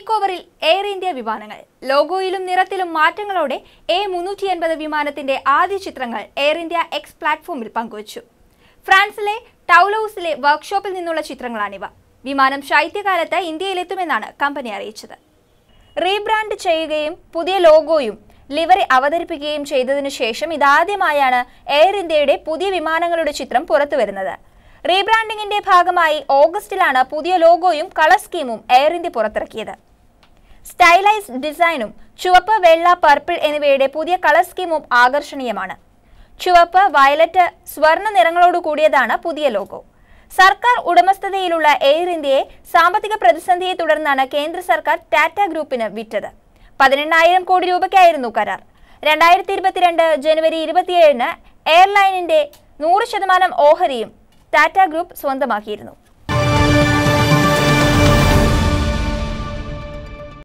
make ഓവറിൽ air India വിമാനങ്ങൾ ലോഗോയിലും നിറത്തിലും മാറ്റങ്ങളോടെ എ മുന്നൂറ്റി എൺപത് വിമാനത്തിന്റെ ആദ്യ ചിത്രങ്ങൾ എയർ ഇന്ത്യ എക്സ് പ്ലാറ്റ്ഫോമിൽ പങ്കുവച്ചു ഫ്രാൻസിലെ ടൗലൌസിലെ വർക്ക്ഷോപ്പിൽ നിന്നുള്ള ചിത്രങ്ങളാണിവ വിമാനം ശൈത്യകാലത്ത് ഇന്ത്യയിലെത്തുമെന്നാണ് കമ്പനി അറിയിച്ചത് റീബ്രാൻഡ് ചെയ്യുകയും പുതിയ ലോഗോയും ലിവറി അവതരിപ്പിക്കുകയും ചെയ്തതിനു ശേഷം ഇതാദ്യമായാണ് എയർ ഇന്ത്യയുടെ പുതിയ വിമാനങ്ങളുടെ ചിത്രം പുറത്തുവരുന്നത് റീബ്രാൻഡിംഗിന്റെ ഭാഗമായി ഓഗസ്റ്റിലാണ് പുതിയ ലോഗോയും കളർ സ്കീമും എയർ ഇന്ത്യ പുറത്തിറക്കിയത് സ്റ്റൈലൈസ്ഡ് ഡിസൈനും ചുവപ്പ് വെള്ള പർപ്പിൾ എന്നിവയുടെ പുതിയ കളർ സ്കീമും ആകർഷണീയമാണ് ചുവപ്പ് വയലറ്റ് സ്വർണ്ണ നിറങ്ങളോട് കൂടിയതാണ് പുതിയ ലോഗോ സർക്കാർ ഉടമസ്ഥതയിലുള്ള എയർ ഇന്ത്യയെ സാമ്പത്തിക പ്രതിസന്ധിയെ തുടർന്നാണ് കേന്ദ്ര സർക്കാർ ടാറ്റ ഗ്രൂപ്പിന് വിറ്റത് പതിനെണ്ണായിരം കോടി രൂപയ്ക്കായിരുന്നു കരാർ രണ്ടായിരത്തി ഇരുപത്തിരണ്ട് ജനുവരി ഇരുപത്തിയേഴിന് എയർലൈനിന്റെ നൂറ് ശതമാനം ഓഹരിയും ടാറ്റ ഗ്രൂപ്പ് സ്വന്തമാക്കിയിരുന്നു